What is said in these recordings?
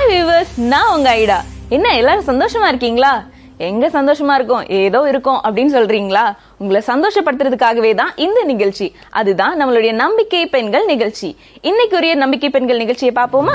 viewers நான் உங்க ஐடா என்ன எல்லாரும் சந்தோஷமா இருக்கீங்களா எங்க சந்தோஷமா இருக்கோம் ஏதோ இருக்கோம் அப்படின்னு சொல்றீங்களா உங்களை சந்தோஷப்படுத்துறதுக்காகவே தான் இந்த நிகழ்ச்சி அதுதான் நம்மளுடைய நம்பிக்கை பெண்கள் நிகழ்ச்சி இன்னைக்குரிய நம்பிக்கை பெண்கள் நிகழ்ச்சியை பார்ப்போமா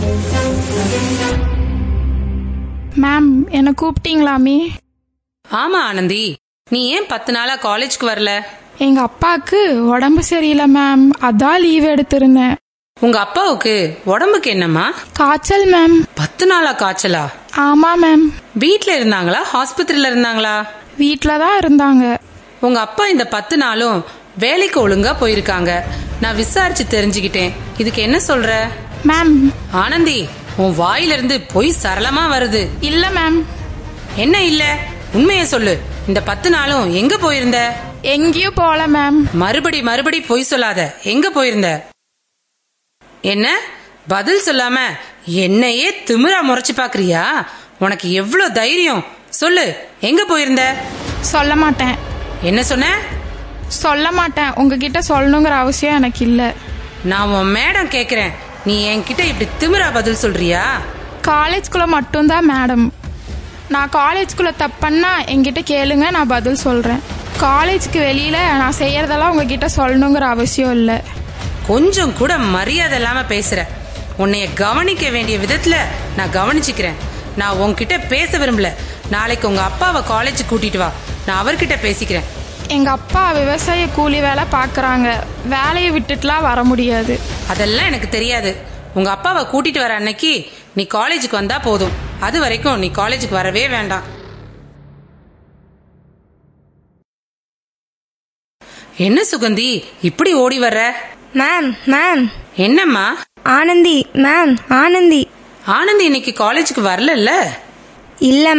மேம் என்ன கூப்பிட்டீங்களாமே ஆமா ஆனந்தி நீ ஏன் பத்து நாளா காலேஜ்க்கு வரல எங்க அப்பாவுக்கு உடம்பு சரியில்லை மேம் அதான் லீவ் எடுத்திருந்தேன் உங்க அப்பாவுக்கு உடம்புக்கு என்னம்மா காய்ச்சல் மேம் பத்து நாளா காய்ச்சலா ஆமா மேம் வீட்ல இருந்தாங்களா ஹாஸ்பத்திரியில இருந்தாங்களா வீட்டில் தான் இருந்தாங்க உங்க அப்பா இந்த பத்து நாளும் வேலைக்கு ஒழுங்கா போயிருக்காங்க நான் விசாரிச்சு தெரிஞ்சுக்கிட்டேன் இதுக்கு என்ன சொல்ற மேம் ஆனந்தி உன் வாயிலிருந்து பொய் சரளமா வருது இல்ல மேம் என்ன இல்ல உண்மையை சொல்லு இந்த பத்து நாளும் எங்க போயிருந்த எங்கேயும் போல மேம் மறுபடி மறுபடி பொய் சொல்லாத எங்க போயிருந்த என்ன பதில் சொல்லாம என்னையே திமிரா முறைச்சு பாக்குறியா உனக்கு எவ்வளவு தைரியம் சொல்லு எங்க போயிருந்த சொல்ல மாட்டேன் என்ன சொன்ன சொல்ல மாட்டேன் உங்ககிட்ட சொல்லணுங்கிற அவசியம் எனக்கு இல்லை நான் உன் மேடம் கேக்குறேன் நீ என்கிட்ட இப்படி திமிரா பதில் சொல்றியா காலேஜ்குள்ள மட்டும்தான் மேடம் நான் காலேஜ்குள்ள தப்பண்ணா என்கிட்ட கேளுங்க நான் பதில் சொல்றேன் காலேஜ்க்கு வெளியில நான் செய்யறதெல்லாம் உங்ககிட்ட சொல்லணுங்கிற அவசியம் இல்லை கொஞ்சம் கூட மரியாதை இல்லாம பேசுற உன்னைய கவனிக்க வேண்டிய விதத்துல நான் கவனிச்சுக்கிறேன் நான் உன்கிட்ட பேச விரும்பல நாளைக்கு உங்க அப்பாவை காலேஜ் கூட்டிட்டு வா நான் அவர்கிட்ட பேசிக்கிறேன் எங்க அப்பா விவசாய கூலி வேலை பாக்குறாங்க வேலையை விட்டுட்டுலாம் வர முடியாது அதெல்லாம் எனக்கு தெரியாது உங்க அப்பாவை கூட்டிட்டு வர அன்னைக்கு நீ காலேஜுக்கு வந்தா போதும் அது வரைக்கும் நீ காலேஜுக்கு வரவே வேண்டாம் என்ன சுகந்தி இப்படி ஓடி வர்ற மேம் மேம் என்னம்மா ஆனந்தி மேம் ஆனந்தி ஆனந்தி இன்னைக்கு காலேஜுக்கு வரலல்ல இல்ல